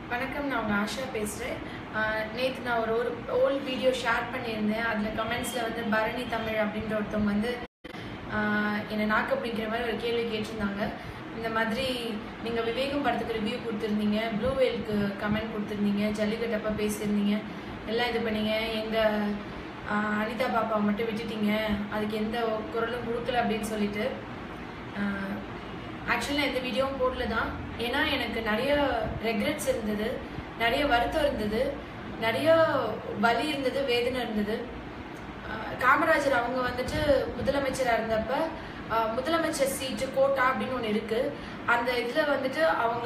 வணக்கம் நான் உங்கள் ஆஷா பேசுகிறேன் நேற்று நான் ஒரு ஒரு ஓல்ட் வீடியோ ஷேர் பண்ணியிருந்தேன் அதில் கமெண்ட்ஸில் வந்து பரணி தமிழ் அப்படின்ற ஒருத்தவங்க வந்து ஆஹ் என்னை நாக்கு அப்படிங்கிற மாதிரி ஒரு கேள்வி கேட்டிருந்தாங்க இந்த மாதிரி நீங்கள் விவேகம் படத்துக்கு ரிவ்யூ கொடுத்துருந்தீங்க ப்ளூ வேலுக்கு கமெண்ட் கொடுத்துருந்தீங்க ஜல்லிக்கட்டப்ப பேசியிருந்தீங்க எல்லாம் இது பண்ணீங்க எங்கள் அனிதா பாப்பாவை மட்டும் விட்டுட்டீங்க அதுக்கு எந்த குரலும் கொடுக்கல அப்படின்னு சொல்லிட்டு ஆக்சுவலி நான் எந்த வீடியோவும் போடல தான் ஏன்னா எனக்கு நிறைய ரெக்ரெட்ஸ் இருந்தது நிறைய வருத்தம் இருந்தது நிறைய வலி இருந்தது வேதனை இருந்தது ஆஹ் காமராஜர் அவங்க வந்துட்டு முதலமைச்சராக இருந்தப்ப ஆஹ் முதலமைச்சர் சீட்டு கோட்டா அப்படின்னு ஒன்று இருக்கு அந்த இதில் வந்துட்டு அவங்க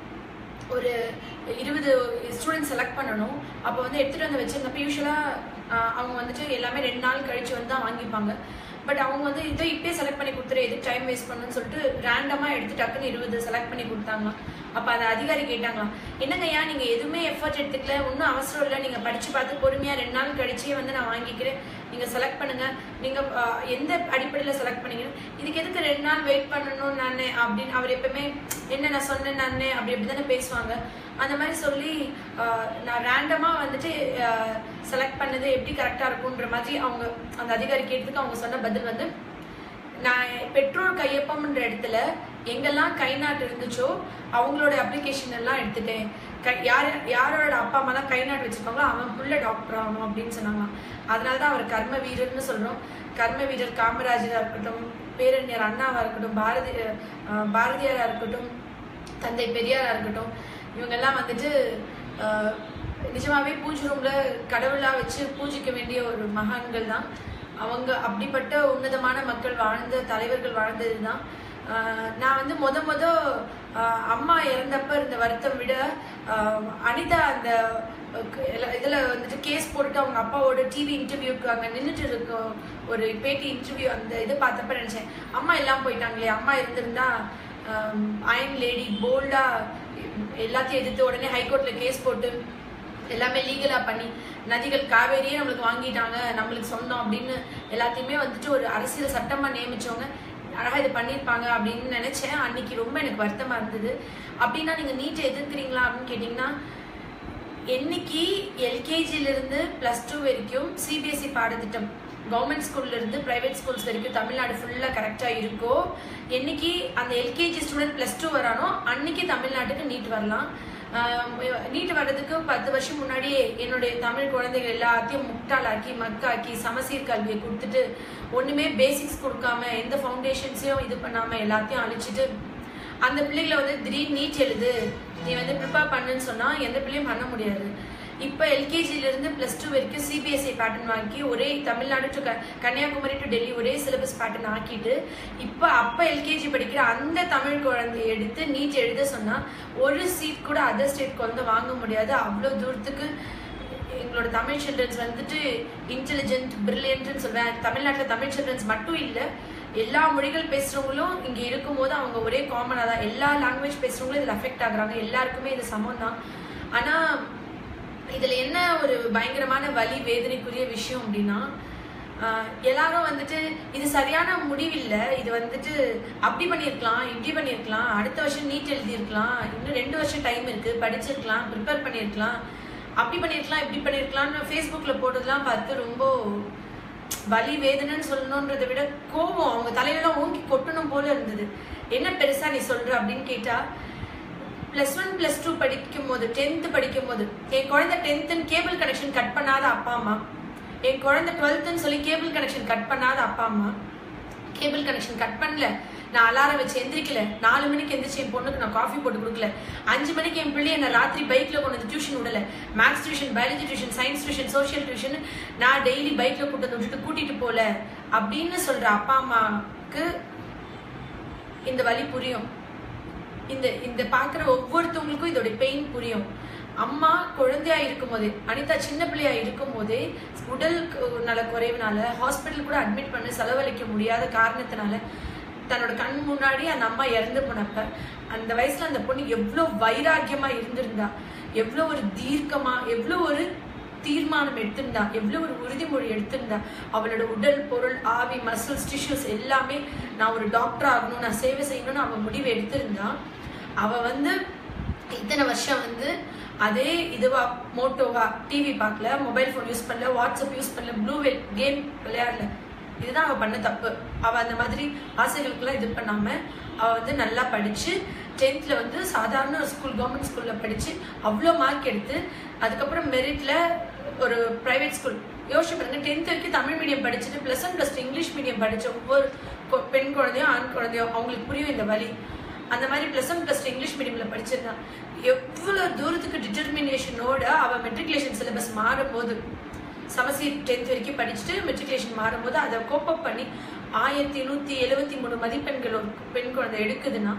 ஒரு இருபது ஸ்டூடெண்ட் செலக்ட் பண்ணணும் அப்போ வந்து எடுத்துகிட்டு வந்து வச்சிருந்தப்ப யூஸ்வலாக அவங்க வந்துட்டு எல்லாமே ரெண்டு நாள் கழிச்சு வந்து தான் வாங்கிப்பாங்க பட் அவங்க வந்து இதை இப்பயே செலக்ட் பண்ணி கொடுத்துரு எதுக்கு டைம் வேஸ்ட் பண்ணுன்னு சொல்லிட்டு ரேண்டமாக எடுத்து டக்குன்னு இருபது செலக்ட் பண்ணி கொடுத்தாங்களாம் அப்போ அந்த அதிகாரி கேட்டாங்களாம் என்னங்க ஐயா நீங்கள் எதுவுமே எஃபர்ட் எடுத்துக்கல ஒன்றும் அவசரம் இல்லை நீங்கள் படித்து பார்த்து பொறுமையாக ரெண்டு நாள் கழிச்சே வந்து நான் வாங்கிக்கிறேன் நீங்கள் செலக்ட் பண்ணுங்க நீங்கள் எந்த அடிப்படையில் செலக்ட் பண்ணீங்கன்னு இதுக்கு எதுக்கு ரெண்டு நாள் வெயிட் பண்ணணும் நானே அப்படின்னு அவர் எப்பவுமே என்ன நான் சொன்னேன் நானே அப்படி அப்படி தானே பேசுவாங்க அந்த மாதிரி சொல்லி ஆஹ், நான் ரேண்டமாக வந்துட்டு செலக்ட் பண்ணது எப்படி கரெக்டாக இருக்குன்ற மாதிரி அவங்க அந்த அதிகாரி கேட்டதுக்கு அவங்க சொன்ன பதில் வந்து நான் பெட்ரோல் கையொப்பம்ன்ற இடத்துல எங்கெல்லாம் கை நாட்டு இருந்துச்சோ அவங்களோட அப்ளிகேஷன் எல்லாம் எடுத்துட்டேன் கை யார் யாரோட அப்பா அம்மா தான் கை நாட்டு வச்சிருக்காங்களோ அவன் புள்ள டாக்டர் ஆகணும் அப்படின்னு சொன்னாங்களாம் அதனால தான் அவர் கர்ம வீரர்னு சொல்றோம் கர்ம வீரர் காமராஜராக இருக்கட்டும் பேரறிஞர் அண்ணாவா இருக்கட்டும் பாரதி அஹ் பாரதியாரா இருக்கட்டும் தந்தை பெரியாரா இருக்கட்டும் இவங்கெல்லாம் வந்துட்டு அஹ், நிஜமாவே பூஜை ரூம்ல கடவுளா வச்சு பூஜிக்க வேண்டிய ஒரு மகான்கள் தான் அவங்க அப்படிப்பட்ட உன்னதமான மக்கள் வாழ்ந்த தலைவர்கள் வாழ்ந்தது தான் நான் வந்து முத முத ஆஹ் அம்மா இறந்தப்ப இருந்த வருத்தம் விட ஆஹ் அனிதா அந்த க- எல- இதுல வந்துட்டு கேஸ் போட்டுட்டு அவங்க அப்பாவோட டிவி இன்டர்வியூக்கு அங்க நின்றுட்டு இருக்க ஒரு பேட்டி இன்டர்வியூ அந்த இது பார்த்தப்ப நினைச்சேன் அம்மா எல்லாம் போயிட்டாங்களே அம்மா இருந்திருந்தா அயன் லேடி போல்டா எல்லாத்தையும் எதிர்த்து உடனே ஹைகோர்ட்ல கேஸ் போட்டு எல்லாமே லீகலா பண்ணி நதிகள் காவேரியே நம்மளுக்கு வாங்கிட்டாங்க நம்மளுக்கு சொந்தம் அப்படின்னு எல்லாத்தையுமே வந்துட்டு ஒரு அரசியல் சட்டமா நியமிச்சவங்க அழகா இது பண்ணியிருப்பாங்க அப்படின்னு நினைச்சேன் அன்னைக்கு ரொம்ப எனக்கு வருத்தமா இருந்தது அப்படின்னா நீங்க நீட்டை எதிர்க்கிறீங்களா அப்படின்னு கேட்டீங்கன்னா என்னைக்கு எல்கேஜில இருந்து பிளஸ் டூ வரைக்கும் சிபிஎஸ்சி பாடத்திட்டம் கவர்மெண்ட் ஸ்கூல்ல இருந்து பிரைவேட் ஸ்கூல்ஸ் வரைக்கும் தமிழ்நாடு ஃபுல்லா கரெக்டா இருக்கோ என்னைக்கு அந்த எல்கேஜி ஸ்டூடெண்ட் பிளஸ் டூ வரானோ அன்னைக்கு தமிழ்நாட்டுக்கு நீட் வரலாம் நீட் வர்றதுக்கு பத்து வருஷம் முன்னாடியே என்னுடைய தமிழ் குழந்தைகள் எல்லாத்தையும் முட்டாளாக்கி மக்காக்கி சமசீர் கல்வியை கொடுத்துட்டு ஒண்ணுமே பேசிக்ஸ் கொடுக்காம எந்த ஃபவுண்டேஷன்ஸையும் இது பண்ணாம எல்லாத்தையும் அழிச்சிட்டு அந்த பிள்ளைகளை வந்து திடீர்னு நீட் எழுது நீ வந்து ப்ரிப்பேர் பண்ணுன்னு சொன்னா எந்த பிள்ளையும் பண்ண முடியாது இப்போ எல்கேஜில இருந்து பிளஸ் டூ வரைக்கும் சிபிஎஸ்சி பேட்டர்ன் வாங்கி ஒரே தமிழ்நாடு டு க- கன்னியாகுமரி டு டெல்லி ஒரே சிலபஸ் பேட்டர்ன் ஆக்கிட்டு இப்போ அப்போ எல்கேஜி படிக்கிற அந்த தமிழ் குழந்தைய எடுத்து நீட் எழுத சொன்னா ஒரு சீட் கூட அதர் ஸ்டேட்க்கு வந்து வாங்க முடியாது அவ்வளோ தூரத்துக்கு எங்களோட தமிழ் சில்ட்ரன்ஸ் வந்துட்டு இன்டெலிஜென்ட் பிரில்லியன்ட்னு சொல்வேன் தமிழ்நாட்டில் தமிழ் சில்ட்ரன்ஸ் மட்டும் இல்லை எல்லா மொழிகள் பேசுறவங்களும் இங்க இருக்கும்போது அவங்க ஒரே காமனா தான் எல்லா லாங்குவேஜ் பேசுறவங்களும் இதுல அஃபெக்ட் ஆகுறாங்க எல்லாருக்குமே இது சமம் தான் ஆனா இதுல என்ன ஒரு பயங்கரமான வலி வேதனைக்குரிய விஷயம் அப்படின்னா ஆஹ் எல்லாரும் வந்துட்டு இது சரியான முடிவில்ல இது வந்துட்டு அப்படி பண்ணியிருக்கலாம் இப்படி பண்ணியிருக்கலாம் அடுத்த வருஷம் நீட் எழுதியிருக்கலாம் இன்னும் ரெண்டு வருஷம் டைம் இருக்கு படிச்சிருக்கலாம் ப்ரிப்பேர் பண்ணியிருக்கலாம் அப்படி பண்ணியிருக்கலாம் இப்படி பண்ணியிருக்கலாம்னு ஃபேஸ்புக்ல போட்டதெல்லாம் பார்த்து ரொம்ப வலி வேதனைன்னு சொல்லணுன்றதை விட கோபம் அவங்க தலையில ஊங்கி கொட்டணும் போல இருந்தது என்ன பெருசா நீ சொல்ற அப்படின்னு கேட்டா பிளஸ் ஒன் பிளஸ் டூ படிக்கும் போது டென்த் படிக்கும் போது என் குழந்தை டென்த்துன்னு கேபிள் கனெக்ஷன் கட் பண்ணாத அப்பா அம்மா என் குழந்தை டுவெல்த்துன்னு சொல்லி கேபிள் கனெக்ஷன் கட் பண்ணாத அப்பா அம்மா கேபிள் கனெக்ஷன் கட் பண்ணல நான் அலாரம் வச்சு எந்திரிக்கல நாலு மணிக்கு எந்திரிச்சு என் பொண்ணுக்கு நான் காஃபி போட்டு கொடுக்கல அஞ்சு மணிக்கு என் பிள்ளைய நான் ராத்திரி பைக்ல கொண்டு வந்து டியூஷன் விடல maths tuition biology tuition science tuition social tuition நான் டெய்லி பைக்ல கூட்டு வந்து விட்டுட்டு கூட்டிட்டு போல அப்படின்னு சொல்ற அப்பா அம்மாவுக்கு இந்த வலி புரியும் இந்த இந்த பாக்குற ஒவ்வொருத்தவங்களுக்கும் இதோட பெயின் புரியும் அம்மா குழந்தையா இருக்கும் போதே அனிதா சின்ன பிள்ளையா இருக்கும் போதே உடல் கு- நல குறைவுனால ஹாஸ்பிட்டல் கூட அட்மிட் பண்ணி செலவழிக்க முடியாத காரணத்தினால தன்னோட கண் முன்னாடி அந்த அம்மா இறந்து போனப்ப அந்த வயசுல அந்த பொண்ணு எவ்வளவு வைராக்கியமா இருந்திருந்தா எவ்வளவு ஒரு தீர்க்கமா எவ்வளவு ஒரு தீர்மானம் எடுத்திருந்தா எவ்வளவு ஒரு உறுதிமொழி எடுத்திருந்தா அவளோட உடல் பொருள் ஆவி மசில்ஸ் டிஷ்யூஸ் எல்லாமே நான் ஒரு டாக்டர் ஆகணும் நான் சேவை செய்யணும்னு அவ முடிவு எடுத்திருந்தா அவ வந்து இத்தனை வருஷம் வந்து அதே இதுவா மோட்டோவா டிவி பார்க்கல மொபைல் ஃபோன் யூஸ் பண்ணல வாட்ஸ்அப் யூஸ் பண்ணல ப்ளூ வெல் கேம் விளையாடல இதுதான் அவ பண்ண தப்பு அவ அந்த மாதிரி ஆசைகளுக்கெல்லாம் இது பண்ணாம அவ வந்து நல்லா படிச்சு டென்த்ல வந்து சாதாரண ஸ்கூல் கவர்மெண்ட் ஸ்கூல்ல படிச்சு அவ்வளோ மார்க் எடுத்து அதுக்கப்புறம் மெரிட்ல ஒரு பிரைவேட் ஸ்கூல் யோசிச்சு பாருங்க டென்த் வரைக்கும் தமிழ் மீடியம் படிச்சுட்டு plus one plus English medium படிச்ச ஒவ்வொரு கொ- பெண் குழந்தையோ ஆண் குழந்தையோ அவங்களுக்கு புரியும் இந்த வழி அந்த மாதிரி ப்ளஸ் ஒன் ப்ளஸ் இங்கிலீஷ் மீடியம்ல படிச்சிருந்தான் எவ்வளோ தூரத்துக்கு டிட்டர்மினேஷனோட அவ மெட்ரிகுலேஷன் சிலபஸ் மாறும்போது சமசீர் டென்த் வரைக்கும் படிச்சுட்டு மெட்ரிகுலேஷன் மாறும்போது அதை கோப்பப் பண்ணி ஆயிரத்தி நூத்தி எழுவத்தி மூணு மதிப்பெண்கள் ஒரு பெண் குழந்தை எடுக்குதுன்னா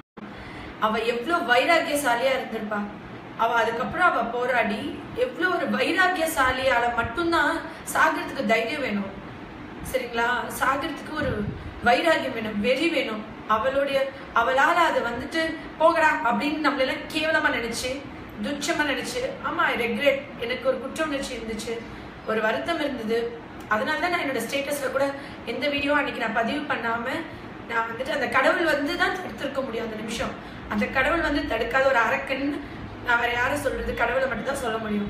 அவ எவ்வளவு வைராக்கியசாலியா இருந்திருப்பா அவ அதுக்கப்புறம் அவ போராடி எவ்வளவு ஒரு வைராக்கியசாலியால மட்டும்தான் சாகிறதுக்கு தைரியம் வேணும் சரிங்களா சாகிறதுக்கு ஒரு வைராகியம் வேணும் வெறி வேணும் அவளுடைய அவளால அது வந்துட்டு போகடா அப்படின்னு நம்மளெல்லாம் கேவலமா நினைச்சு துச்சமா நினைச்சு ஆமா ஐ ரெக்ரெட் எனக்கு ஒரு குற்ற உணர்ச்சி இருந்துச்சு ஒரு வருத்தம் இருந்தது அதனால தான் நான் என்னோட ஸ்டேட்டஸ்ல கூட எந்த வீடியோ அன்னைக்கு நான் பதிவு பண்ணாம நான் வந்துட்டு அந்த கடவுள் வந்து தான் தடுத்திருக்க முடியும் அந்த நிமிஷம் அந்த கடவுள் வந்து தடுக்காத ஒரு அரக்கன் நான் வேற யாரை சொல்றது கடவுளை மட்டும் தான் சொல்ல முடியும்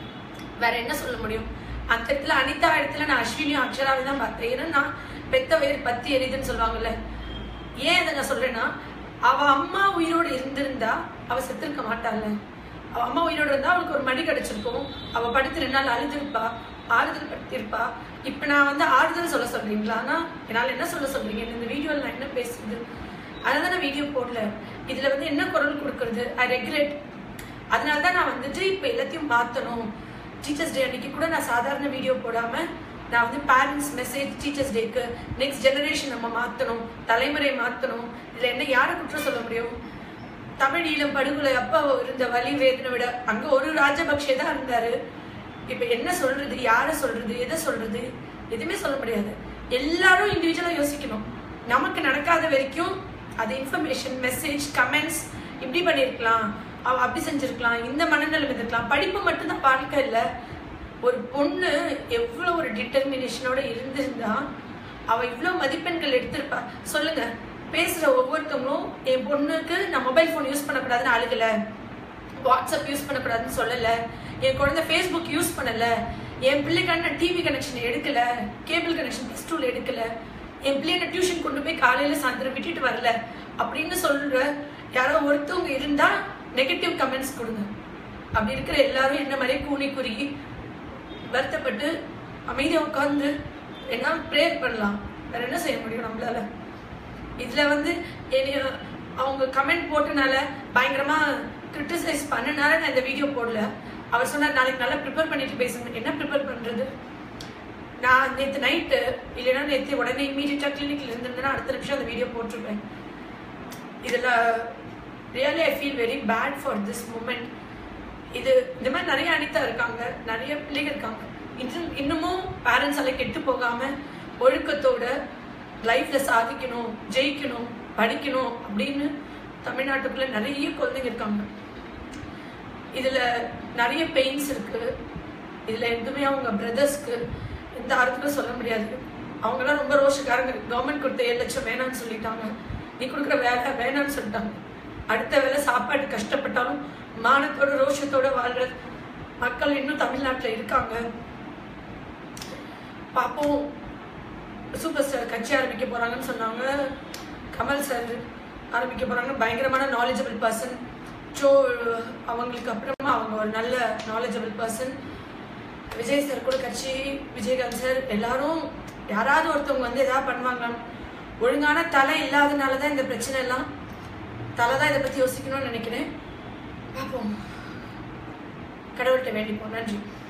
வேற என்ன சொல்ல முடியும் அந்த இடத்துல அனிதா இடத்துல நான் அஸ்வினியும் அக்ஷராவை தான் பார்த்தேன் ஏன்னா நான் பெத்த வேறு பத்தி எரியுதுன்னு சொல்லுவாங்கல்ல ஏன் இதை நான் சொல்றேன்னா அவ அம்மா உயிரோடு இருந்திருந்தா அவ செத்திருக்க மாட்டாள்ல அவ அம்மா உயிரோடு இருந்தா அவளுக்கு ஒரு மடி கிடைச்சிருக்கும் அவ படுத்து ரெண்டு நாள் அழுதுருப்பா ஆறுதல் படுத்திருப்பா இப்ப நான் வந்து ஆறுதல் சொல்ல சொல்றீங்களா ஆனா என்னால என்ன சொல்ல சொல்றீங்க இந்த வீடியோல நான் என்ன பேசுறது அதனால நான் வீடியோ போடல இதுல வந்து என்ன குரல் கொடுக்கறது ஐ ரெகுலேட் அதனால தான் நான் வந்துட்டு இப்போ எல்லாத்தையும் மாற்றணும் டீச்சர்ஸ் டே அன்னைக்கு கூட நான் சாதாரண வீடியோ போடாம நான் வந்து பேரண்ட்ஸ் மெசேஜ் டீச்சர்ஸ் டேக்கு நெக்ஸ்ட் ஜெனரேஷன் நம்ம மாற்றணும் தலைமுறை மாற்றணும் இதில் என்ன யாரை குற்றம் சொல்ல முடியும் தமிழ் ஈழம் படுகொலை அப்போ இருந்த வலி வேதனை விட அங்க ஒரு ராஜபக்ஷே தான் இருந்தாரு இப்ப என்ன சொல்றது யாரை சொல்றது எதை சொல்றது எதுவுமே சொல்ல முடியாது எல்லாரும் இண்டிவிஜுவலா யோசிக்கணும் நமக்கு நடக்காத வரைக்கும் அது இன்ஃபர்மேஷன் மெசேஜ் கமெண்ட்ஸ் இப்படி பண்ணிருக்கலாம் அவ அப்படி செஞ்சிருக்கலாம் இந்த மனநிலை இருந்திருக்கலாம் படிப்பு மட்டும்தான் வாழ்க்கை இல்ல ஒரு பொண்ணு எவ்வளவு ஒரு டிட்டர்மினேஷனோட இருந்திருந்தா அவ இவ்வளவு மதிப்பெண்கள் எடுத்திருப்பா சொல்லுங்க பேசுற ஒவ்வொருத்தவங்களும் என் பொண்ணுக்கு நான் மொபைல் ஃபோன் யூஸ் பண்ணக்கூடாதுன்னு அழுகல வாட்ஸ்அப் யூஸ் பண்ணக்கூடாதுன்னு சொல்லல என் குழந்தை ஃபேஸ்புக் யூஸ் பண்ணல என் பிள்ளைக்கான டிவி கனெக்ஷன் எடுக்கல கேபிள் கனெக்ஷன் ப்ளஸ் டூல எடுக்கல என் பிள்ளைய டியூஷன் கொண்டு போய் காலையில சாயந்தரம் விட்டுட்டு வரல அப்படின்னு சொல்ற யாரோ ஒருத்தவங்க இருந்தா நெகட்டிவ் கமெண்ட்ஸ் கொடுங்க அப்படி இருக்கிற எல்லாரும் என்ன மாதிரியே கூனி குறுகி வருத்தப்பட்டு அமைதியா உட்கார்ந்து என்ன ப்ரேயர் பண்ணலாம் வேற என்ன செய்ய முடியும் நம்மளால இதுல வந்து என்னைய அவங்க கமெண்ட் போட்டனால பயங்கரமா கிரிட்டிசைஸ் பண்ணனால நான் இந்த வீடியோ போடல அவர் சொன்னார் நாளைக்கு நல்லா ப்ரிப்பேர் பண்ணிட்டு பேசுங்க என்ன ப்ரிப்பேர் பண்றது நான் நேத்து நைட்டு இல்லைன்னா நேத்து உடனே இமீடியட்டா கிளினிக்ல இருந்திருந்தேன்னா அடுத்த நிமிஷம் அந்த வீடியோ போட்டிருப்பேன் இதுல really I feel very bad for this moment இது இந்த மாதிரி நிறைய அனிதா இருக்காங்க நிறைய பிள்ளைங்க இருக்காங்க இன்னும் இன்னமும் பேரண்ட்ஸ் எல்லாம் கெட்டு போகாம ஒழுக்கத்தோட லைஃப்ல சாதிக்கணும் ஜெயிக்கணும் படிக்கணும் அப்படின்னு தமிழ்நாட்டுக்குள்ள நிறைய குழந்தைங்க இருக்காங்க இதுல நிறைய பெயின்ஸ் இருக்கு இதுல எதுவுமே அவங்க பிரதர்ஸ்க்கு எந்த அர்த்தமும் சொல்ல முடியாது அவங்கெல்லாம் ரொம்ப ரோஷக்காரங்க கவர்மெண்ட் கொடுத்த ஏழு லட்சம் வேணாம்னு சொல்லிட்டாங்க நீ கொடுக்குற வேலை வேணாம்னு சொல்லிட்டாங்க அடுத்த வேலை சாப்பாடு கஷ்டப்பட்டாலும் மானத்தோட ரோஷத்தோட வாழ்ற மக்கள் இன்னும் தமிழ்நாட்டுல இருக்காங்க பாப்போம் சூப்பர் ஸ்டார் கட்சி ஆரம்பிக்க போறாங்கன்னு சொன்னாங்க கமல் சார் ஆரம்பிக்க போறாங்க பயங்கரமான நாலேஜபிள் பர்சன் ஸோ அவங்களுக்கு அப்புறமா அவங்க ஒரு நல்ல நாலேஜபிள் பர்சன் விஜய் சார் கூட கட்சி விஜயகாந்த் சார் எல்லாரும் யாராவது ஒருத்தவங்க வந்து எதாவது பண்ணுவாங்களாம் ஒழுங்கான தலை இல்லாதனால தான் இந்த பிரச்சனை எல்லாம் தலை தான் இதை பத்தி யோசிக்கணும்னு நினைக்கிறேன் பார்ப்போம் கடவுள்கிட்ட வேண்டிப்போம் நன்றி